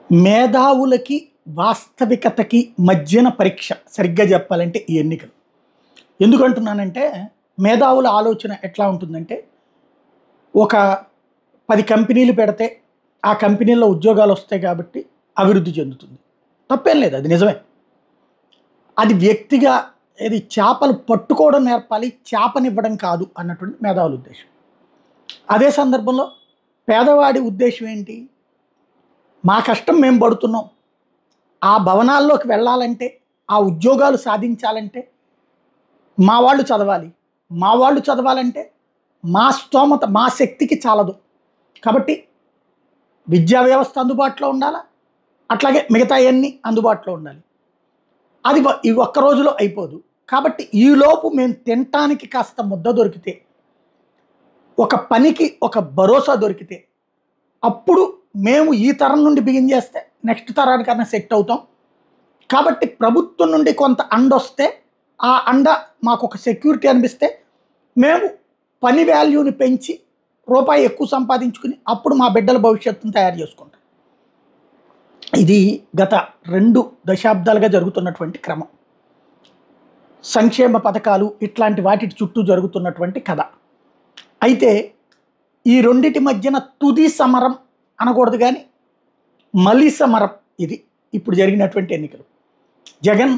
మేధావులకి వాస్తవికతకి మధ్యన పరీక్ష సరిగ్గా చెప్పాలంటే ఈ ఎన్నికలు ఎందుకంటున్నానంటే మేధావుల ఆలోచన ఎట్లా ఉంటుందంటే ఒక పది కంపెనీలు పెడితే ఆ కంపెనీల్లో ఉద్యోగాలు వస్తాయి కాబట్టి అభివృద్ధి చెందుతుంది తప్పేం లేదు అది నిజమే అది వ్యక్తిగా ఇది చేపలు పట్టుకోవడం నేర్పాలి చేపనివ్వడం కాదు అన్నటువంటి మేధావుల ఉద్దేశం అదే సందర్భంలో పేదవాడి ఉద్దేశం ఏంటి మా కష్టం మేము పడుతున్నాం ఆ భవనాల్లోకి వెళ్ళాలంటే ఆ ఉద్యోగాలు సాధించాలంటే మా వాళ్ళు చదవాలి మా వాళ్ళు చదవాలంటే మా స్తోమత మా శక్తికి చాలదు కాబట్టి విద్యా వ్యవస్థ అందుబాటులో ఉండాలా అట్లాగే మిగతా అన్నీ అందుబాటులో ఉండాలి అది వ- ఈ ఒక్క రోజులో అయిపోదు కాబట్టి ఈలోపు మేము తినటానికి కాస్త ముద్ద దొరికితే ఒక పనికి ఒక భరోసా దొరికితే అప్పుడు మేము ఈ తరం నుండి బిగిన్ చేస్తే నెక్స్ట్ తరానికన్నా సెట్ అవుతాం కాబట్టి ప్రభుత్వం నుండి కొంత అండ వస్తే ఆ అండ మాకు ఒక సెక్యూరిటీ అనిపిస్తే మేము పని వాల్యూని పెంచి రూపాయి ఎక్కువ సంపాదించుకుని అప్పుడు మా బిడ్డల భవిష్యత్తును తయారు చేసుకుంటాం ఇది గత రెండు దశాబ్దాలుగా జరుగుతున్నటువంటి క్రమం సంక్షేమ పథకాలు ఇట్లాంటి వాటి చుట్టూ జరుగుతున్నటువంటి కథ అయితే ఈ రెండిటి మధ్యన తుది సమరం అనకూడదు కానీ మలి సమరం ఇది ఇప్పుడు జరిగినటువంటి ఎన్నికలు జగన్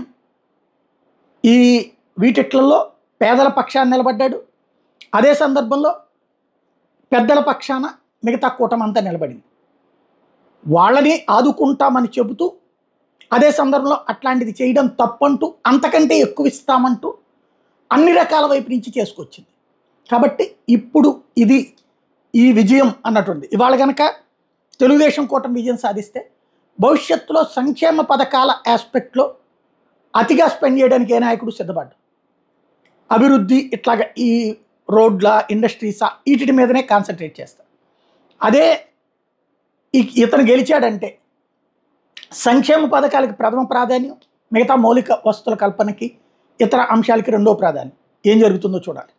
ఈ వీటిట్లలో పేదల పక్షాన్ని నిలబడ్డాడు అదే సందర్భంలో పెద్దల పక్షాన మిగతా కూటమంతా నిలబడింది వాళ్ళని ఆదుకుంటామని చెబుతూ అదే సందర్భంలో అట్లాంటిది చేయడం తప్పంటూ అంతకంటే ఎక్కువ ఇస్తామంటూ అన్ని రకాల వైపు నుంచి చేసుకొచ్చింది కాబట్టి ఇప్పుడు ఇది ఈ విజయం అన్నటువంటి ఇవాళ కనుక తెలుగుదేశం కూటమి విజయం సాధిస్తే భవిష్యత్తులో సంక్షేమ పథకాల ఆస్పెక్ట్లో అతిగా స్పెండ్ చేయడానికి ఏ నాయకుడు సిద్ధపడ్డు అభివృద్ధి ఇట్లాగ ఈ రోడ్ల ఇండస్ట్రీసా వీటి మీదనే కాన్సన్ట్రేట్ చేస్తారు అదే ఈ- ఇతను గెలిచాడంటే సంక్షేమ పథకాలకి ప్రథమ ప్రాధాన్యం మిగతా మౌలిక వస్తువుల కల్పనకి ఇతర అంశాలకి రెండో ప్రాధాన్యం ఏం జరుగుతుందో చూడాలి